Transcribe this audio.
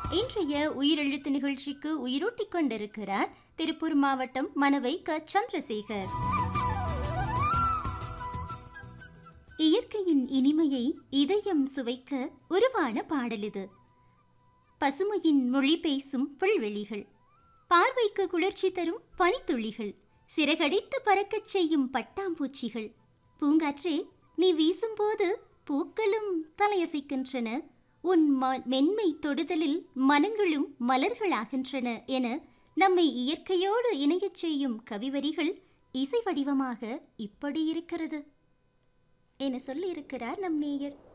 இன்றைய உயிரெழுத்து நிகழ்ச்சிக்கு உயிரூட்டிக் கொண்டிருக்கிறார் திருப்பூர் மாவட்டம் மனவை க சந்திரசேகர் இயற்கையின் இனிமையை இதயம் சுவைக்க உருவான பாடல் இது பசுமையின் மொழி பேசும் புல்வெளிகள் பார்வைக்கு குளிர்ச்சி தரும் பனித்துளிகள் சிறகடித்து பறக்கச் செய்யும் பட்டாம்பூச்சிகள் பூங்காற்றே நீ வீசும்போது பூக்களும் தலையசைக்கின்றன உன் ம- மென்மை தொடுதலில் மனங்களும் மலர்களாகின்றன என நம்மை இயற்கையோடு இணையச் செய்யும் கவிவரிகள் இசை வடிவமாக இப்படி இருக்கிறது என சொல்லியிருக்கிறார் நம் நேயர்